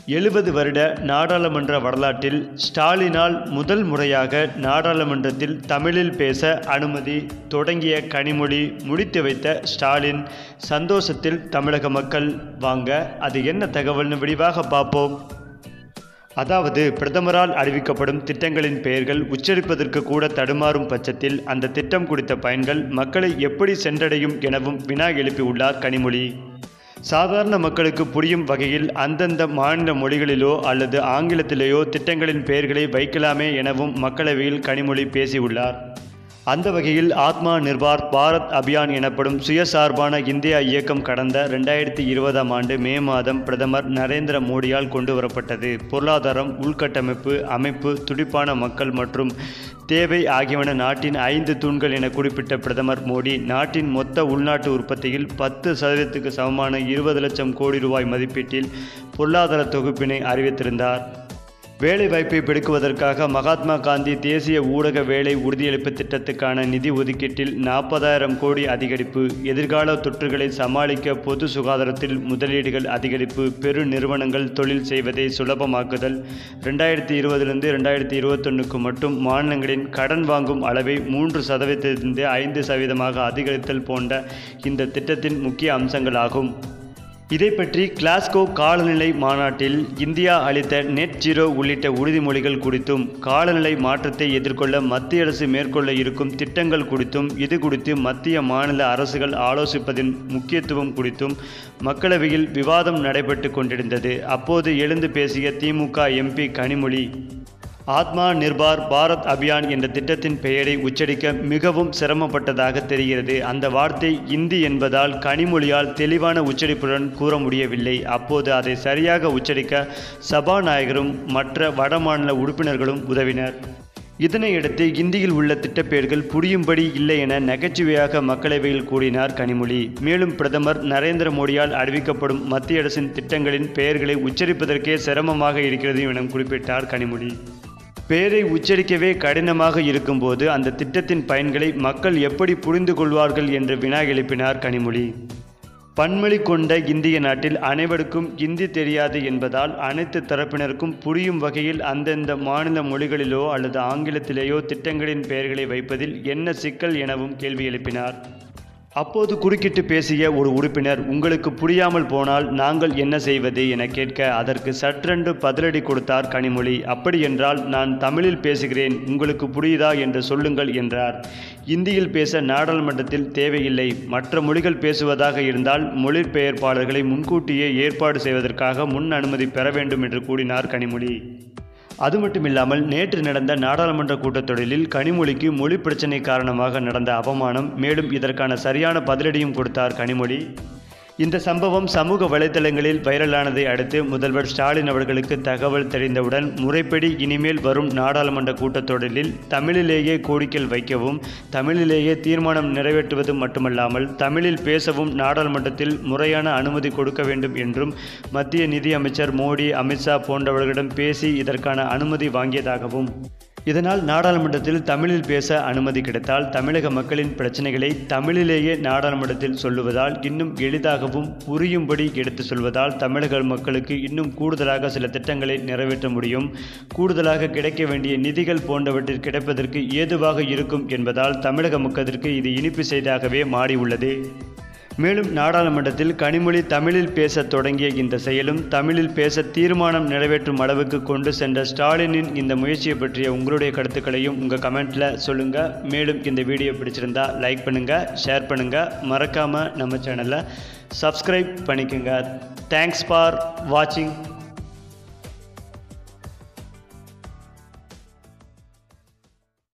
எழுபது வருட நாடாளுமன்ற வரலாற்றில் ஸ்டாலினால் முதல் முறையாக நாடாளுமன்றத்தில் தமிழில் பேச அனுமதி தொடங்கிய கனிமொழி முடித்து வைத்த ஸ்டாலின் சந்தோஷத்தில் தமிழக மக்கள் வாங்க அது என்ன தகவல்னு விரிவாக பார்ப்போம் அதாவது பிரதமரால் அறிவிக்கப்படும் திட்டங்களின் பெயர்கள் உச்சரிப்பதற்கு கூட தடுமாறும் பட்சத்தில் அந்த திட்டம் குறித்த பயன்கள் மக்களை எப்படி சென்றடையும் எனவும் வினா எழுப்பியுள்ளார் கனிமொழி சாதாரண மக்களுக்கு புரியும் வகையில் அந்தந்த மாநில மொழிகளிலோ அல்லது ஆங்கிலத்திலேயோ திட்டங்களின் பெயர்களை வைக்கலாமே எனவும் மக்களவையில் கனிமொழி பேசியுள்ளார் அந்த வகையில் ஆத்மா நிர்பார் பாரத் அபியான் எனப்படும் சுயசார்பான இந்தியா இயக்கம் கடந்த ரெண்டாயிரத்தி இருபதாம் ஆண்டு மே மாதம் பிரதமர் நரேந்திர மோடியால் கொண்டு வரப்பட்டது பொருளாதாரம் உள்கட்டமைப்பு அமைப்பு துடிப்பான மக்கள் மற்றும் தேவை ஆகியவன நாட்டின் ஐந்து தூண்கள் என குறிப்பிட்ட பிரதமர் மோடி நாட்டின் மொத்த உள்நாட்டு உற்பத்தியில் பத்து சதவீதத்துக்கு சமமான இருபது லட்சம் கோடி ரூபாய் மதிப்பீட்டில் பொருளாதார தொகுப்பினை அறிவித்திருந்தார் வேலைவாய்ப்பை பெருக்குவதற்காக மகாத்மா காந்தி தேசிய ஊரக வேலை உறுதியளிப்பு திட்டத்துக்கான நிதி ஒதுக்கீட்டில் நாற்பதாயிரம் கோடி அதிகரிப்பு எதிர்கால தொற்றுகளை சமாளிக்க பொது சுகாதாரத்தில் முதலீடுகள் அதிகரிப்பு பெரு நிறுவனங்கள் தொழில் செய்வதை சுலபமாக்குதல் ரெண்டாயிரத்தி இருபதிலிருந்து ரெண்டாயிரத்தி இருபத்தொன்னுக்கு மட்டும் மாநிலங்களின் கடன் வாங்கும் அளவை மூன்று சதவீதத்திலிருந்து ஐந்து சதவீதமாக அதிகரித்தல் போன்ற இந்த திட்டத்தின் முக்கிய அம்சங்களாகும் இதை பற்றி கிளாஸ்கோ காலநிலை மாநாட்டில் இந்தியா அளித்த நெட் ஜீரோ உள்ளிட்ட உறுதிமொழிகள் குறித்தும் காலநிலை மாற்றத்தை எதிர்கொள்ள மத்திய அரசு மேற்கொள்ள இருக்கும் திட்டங்கள் குறித்தும் இது குறித்து மத்திய மாநில அரசுகள் ஆலோசிப்பதின் முக்கியத்துவம் குறித்தும் மக்களவையில் விவாதம் நடைபெற்று கொண்டிருந்தது அப்போது எழுந்து பேசிய திமுக எம்பி கனிமொழி ஆத்மா நிர்பார் பாரத் அபியான் என்ற திட்டத்தின் பெயரை உச்சரிக்க மிகவும் சிரமப்பட்டதாக தெரிகிறது அந்த வார்த்தை இந்தி என்பதால் கனிமொழியால் தெளிவான உச்சரிப்புடன் கூற முடியவில்லை அப்போது அதை சரியாக உச்சரிக்க சபாநாயகரும் மற்ற வடமாநில உறுப்பினர்களும் உதவினர் இதனையடுத்து இந்தியில் உள்ள திட்டப்பெயர்கள் புரியும்படி இல்லை என நகைச்சுவையாக மக்களவையில் கூறினார் கனிமொழி மேலும் பிரதமர் நரேந்திர மோடியால் அறிவிக்கப்படும் மத்திய அரசின் திட்டங்களின் பெயர்களை உச்சரிப்பதற்கே சிரமமாக இருக்கிறது என குறிப்பிட்டார் கனிமொழி பெயரை உச்சரிக்கவே கடினமாக இருக்கும்போது அந்த திட்டத்தின் பயன்களை மக்கள் எப்படி புரிந்து கொள்வார்கள் என்று வினா எழுப்பினார் கனிமொழி பன்மொழி கொண்ட இந்திய நாட்டில் அனைவருக்கும் இந்தி தெரியாது என்பதால் அனைத்து தரப்பினருக்கும் புரியும் வகையில் அந்தந்த மாநில மொழிகளிலோ அல்லது ஆங்கிலத்திலேயோ திட்டங்களின் பெயர்களை வைப்பதில் என்ன சிக்கல் எனவும் கேள்வி எழுப்பினார் அப்போது குறுக்கிட்டு பேசிய ஒரு உறுப்பினர் உங்களுக்கு புரியாமல் போனால் நாங்கள் என்ன செய்வது என கேட்க அதற்கு சற்றென்று பதிலடி கொடுத்தார் கனிமொழி அப்படியென்றால் நான் தமிழில் பேசுகிறேன் உங்களுக்கு புரியுதா என்று சொல்லுங்கள் என்றார் இந்தியில் பேச நாடாளுமன்றத்தில் தேவையில்லை மற்ற மொழிகள் பேசுவதாக இருந்தால் மொழிபெயர்ப்பாளர்களை முன்கூட்டியே ஏற்பாடு செய்வதற்காக முன் அனுமதி பெற வேண்டும் என்று கூறினார் கனிமொழி அது மட்டுமில்லாமல் நேற்று நடந்த நாடாளுமன்ற கூட்டத்தொடரில் கனிமொழிக்கு மொழி பிரச்சினை காரணமாக நடந்த அவமானம் மேலும் இதற்கான சரியான பதிலடியும் கொடுத்தார் கனிமொழி இந்த சம்பவம் சமூக வலைதளங்களில் வைரலானதை அடுத்து முதல்வர் ஸ்டாலின் அவர்களுக்கு தகவல் தெரிந்தவுடன் முறைப்படி இனிமேல் வரும் நாடாளுமன்ற கூட்டத்தொடரில் தமிழிலேயே கோரிக்கை வைக்கவும் தமிழிலேயே தீர்மானம் நிறைவேற்றுவது மட்டுமல்லாமல் தமிழில் பேசவும் நாடாளுமன்றத்தில் முறையான அனுமதி கொடுக்க வேண்டும் என்றும் மத்திய நிதி அமைச்சர் மோடி அமித்ஷா போன்றவர்களிடம் பேசி இதற்கான அனுமதி வாங்கியதாகவும் இதனால் நாடாளுமன்றத்தில் தமிழில் பேச அனுமதி கிடைத்தால் தமிழக மக்களின் பிரச்சனைகளை தமிழிலேயே நாடாளுமன்றத்தில் சொல்லுவதால் இன்னும் எளிதாகவும் புரியும்படி எடுத்து சொல்வதால் தமிழக மக்களுக்கு இன்னும் கூடுதலாக சில திட்டங்களை நிறைவேற்ற முடியும் கூடுதலாக கிடைக்க வேண்டிய நிதிகள் போன்றவற்றில் கிடைப்பதற்கு ஏதுவாக இருக்கும் என்பதால் தமிழக மக்களுக்கு இது இனிப்பு செய்தியாகவே மாறியுள்ளது மேலும் நாடாளுமன்றத்தில் கனிமொழி தமிழில் பேசத் தொடங்கிய இந்த செயலும் தமிழில் பேச தீர்மானம் நிறைவேற்றும் அளவுக்கு கொண்டு சென்ற ஸ்டாலினின் இந்த முயற்சியை பற்றிய உங்களுடைய கருத்துக்களையும் உங்கள் கமெண்ட்டில் சொல்லுங்கள் மேலும் இந்த வீடியோ பிடிச்சிருந்தா லைக் பண்ணுங்கள் ஷேர் பண்ணுங்கள் மறக்காமல் நம்ம சேனலை சப்ஸ்கிரைப் பண்ணிக்கோங்க தேங்க்ஸ் ஃபார் வாட்சிங்